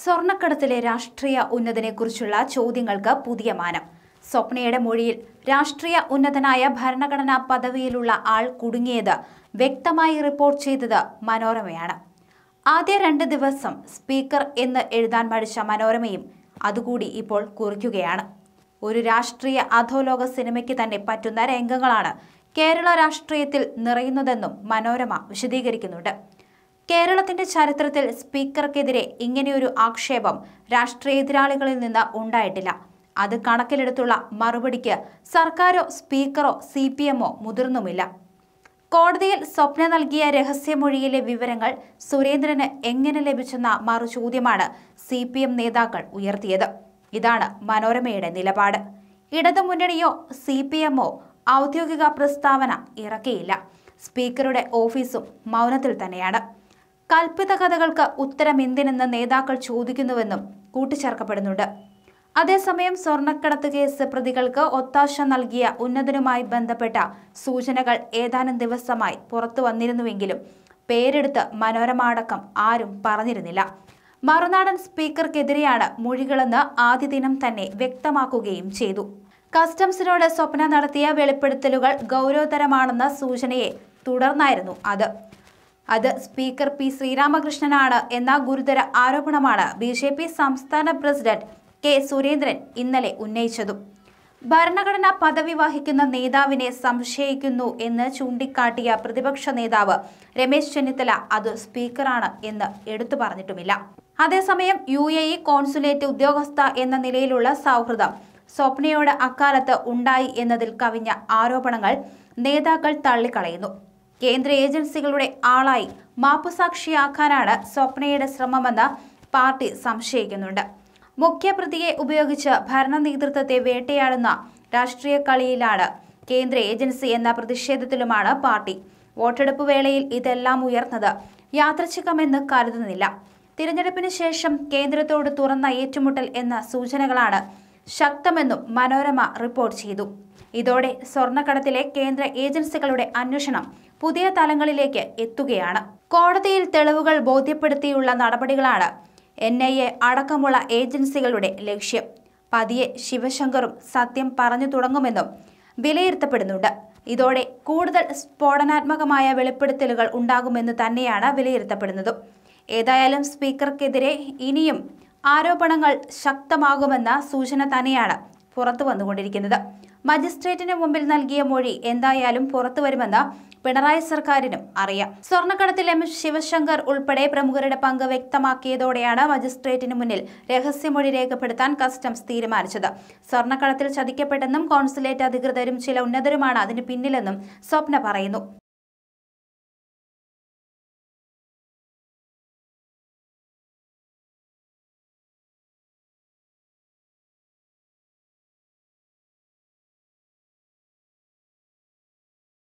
സ്വർണ്ണക്കടത്തിലെ രാഷ്ട്രീയ ഉന്നതനെക്കുറിച്ചുള്ള ചോദ്യങ്ങൾക്ക് പുതിയ മാനം സ്വപ്നയുടെ മൊഴിയിൽ രാഷ്ട്രീയ ഉന്നതനായ ഭരണഘടനാ പദവിയിലുള്ള ആൾ കുടുങ്ങിയത് വ്യക്തമായി റിപ്പോർട്ട് ചെയ്തത് മനോരമയാണ് ആദ്യ രണ്ട് ദിവസം സ്പീക്കർ എന്ന് എഴുതാൻ മടിച്ച മനോരമയും അതുകൂടി ഇപ്പോൾ കുറിക്കുകയാണ് ഒരു രാഷ്ട്രീയ അധോലോക സിനിമയ്ക്ക് തന്നെ പറ്റുന്ന രംഗങ്ങളാണ് കേരള രാഷ്ട്രീയത്തിൽ നിറയുന്നതെന്നും മനോരമ വിശദീകരിക്കുന്നുണ്ട് കേരളത്തിന്റെ ചരിത്രത്തിൽ സ്പീക്കർക്കെതിരെ ഇങ്ങനെയൊരു ആക്ഷേപം രാഷ്ട്രീയ എതിരാളികളിൽ നിന്ന് ഉണ്ടായിട്ടില്ല അത് കണക്കിലെടുത്തുള്ള മറുപടിക്ക് സർക്കാരോ സ്പീക്കറോ സി പി എമ്മോ മുതിർന്നുമില്ല കോടതിയിൽ സ്വപ്ന നൽകിയ രഹസ്യമൊഴിയിലെ വിവരങ്ങൾ സുരേന്ദ്രന് എങ്ങനെ ലഭിച്ചെന്ന മറുചോദ്യമാണ് സി പി എം നേതാക്കൾ ഉയർത്തിയത് ഇതാണ് മനോരമയുടെ നിലപാട് ഇടതുമുന്നണിയോ സി പി എമ്മോ ഔദ്യോഗിക പ്രസ്താവന ഇറക്കിയില്ല സ്പീക്കറുടെ ഓഫീസും മൗനത്തിൽ തന്നെയാണ് കൽപ്പിത കഥകൾക്ക് ഉത്തരം എന്തിനെന്ന് നേതാക്കൾ ചോദിക്കുന്നുവെന്നും കൂട്ടിച്ചേർക്കപ്പെടുന്നുണ്ട് അതേസമയം സ്വർണ്ണക്കടത്ത് കേസ് പ്രതികൾക്ക് ഒത്താശ നൽകിയ ഉന്നതനുമായി ബന്ധപ്പെട്ട സൂചനകൾ ഏതാനും ദിവസമായി പുറത്തു വന്നിരുന്നുവെങ്കിലും പേരെടുത്ത് മനോരമ അടക്കം ആരും പറഞ്ഞിരുന്നില്ല മറുനാടൻ സ്പീക്കർക്കെതിരെയാണ് മൊഴികളെന്ന് ആദ്യ ദിനം തന്നെ വ്യക്തമാക്കുകയും ചെയ്തു കസ്റ്റംസിനോട് സ്വപ്ന നടത്തിയ വെളിപ്പെടുത്തലുകൾ ഗൗരവതരമാണെന്ന സൂചനയെ തുടർന്നായിരുന്നു അത് അത് സ്പീക്കർ പി ശ്രീരാമകൃഷ്ണനാണ് എന്ന ഗുരുതര ആരോപണമാണ് ബി ജെ പി സംസ്ഥാന പ്രസിഡന്റ് കെ സുരേന്ദ്രൻ ഇന്നലെ ഉന്നയിച്ചതും ഭരണഘടനാ പദവി വഹിക്കുന്ന നേതാവിനെ സംശയിക്കുന്നു എന്ന് ചൂണ്ടിക്കാട്ടിയ പ്രതിപക്ഷ നേതാവ് രമേശ് ചെന്നിത്തല അത് സ്പീക്കറാണ് എന്ന് എടുത്തു പറഞ്ഞിട്ടുമില്ല അതേസമയം യു എ ഇ കോൺസുലേറ്റ് ഉദ്യോഗസ്ഥ എന്ന നിലയിലുള്ള സൗഹൃദം സ്വപ്നയോട് അക്കാലത്ത് ഉണ്ടായി എന്നതിൽ കവിഞ്ഞ ആരോപണങ്ങൾ നേതാക്കൾ തള്ളിക്കളയുന്നു കേന്ദ്ര ഏജൻസികളുടെ ആളായി മാപ്പുസാക്ഷിയാക്കാനാണ് സ്വപ്നയുടെ ശ്രമമെന്ന് പാർട്ടി സംശയിക്കുന്നുണ്ട് മുഖ്യപ്രതിയെ ഉപയോഗിച്ച് ഭരണ നേതൃത്വത്തെ വേട്ടയാടുന്ന രാഷ്ട്രീയ കളിയിലാണ് കേന്ദ്ര ഏജൻസി എന്ന പ്രതിഷേധത്തിലുമാണ് പാർട്ടി വോട്ടെടുപ്പ് വേളയിൽ ഇതെല്ലാം ഉയർന്നത് യാദൃച്ഛികമെന്ന് കരുതുന്നില്ല തിരഞ്ഞെടുപ്പിന് ശേഷം കേന്ദ്രത്തോട് തുറന്ന ഏറ്റുമുട്ടൽ എന്ന സൂചനകളാണ് ശക്തമെന്നും മനോരമ റിപ്പോർട്ട് ചെയ്തു ഇതോടെ സ്വർണ്ണക്കടത്തിലെ കേന്ദ്ര ഏജൻസികളുടെ അന്വേഷണം പുതിയ തലങ്ങളിലേക്ക് എത്തുകയാണ് കോടതിയിൽ തെളിവുകൾ ബോധ്യപ്പെടുത്തിയുള്ള നടപടികളാണ് എൻ ഐ എ അടക്കമുള്ള ഏജൻസികളുടെ ലക്ഷ്യം പതിയെ ശിവശങ്കറും സത്യം പറഞ്ഞു തുടങ്ങുമെന്നും വിലയിരുത്തപ്പെടുന്നുണ്ട് ഇതോടെ കൂടുതൽ സ്ഫോടനാത്മകമായ വെളിപ്പെടുത്തലുകൾ ഉണ്ടാകുമെന്ന് തന്നെയാണ് വിലയിരുത്തപ്പെടുന്നത് ഏതായാലും സ്പീക്കർക്കെതിരെ ഇനിയും ആരോപണങ്ങൾ ശക്തമാകുമെന്ന സൂചന തന്നെയാണ് പുറത്തു വന്നുകൊണ്ടിരിക്കുന്നത് മജിസ്ട്രേറ്റിന് മുമ്പിൽ നൽകിയ മൊഴി എന്തായാലും പുറത്തു വരുമെന്ന് പിണറായി സർക്കാരിനും അറിയാം സ്വർണ്ണക്കടത്തിൽ എം ശിവശങ്കർ ഉൾപ്പെടെ പ്രമുഖരുടെ പങ്ക് വ്യക്തമാക്കിയതോടെയാണ് മജിസ്ട്രേറ്റിന് മുന്നിൽ രഹസ്യമൊഴി രേഖപ്പെടുത്താൻ കസ്റ്റംസ് തീരുമാനിച്ചത് സ്വർണ്ണക്കടത്തിൽ ചതിക്കപ്പെട്ടെന്നും കോൺസുലേറ്റ് അധികൃതരും ചില ഉന്നതരുമാണ് അതിന് പിന്നിലെന്നും സ്വപ്ന പറയുന്നു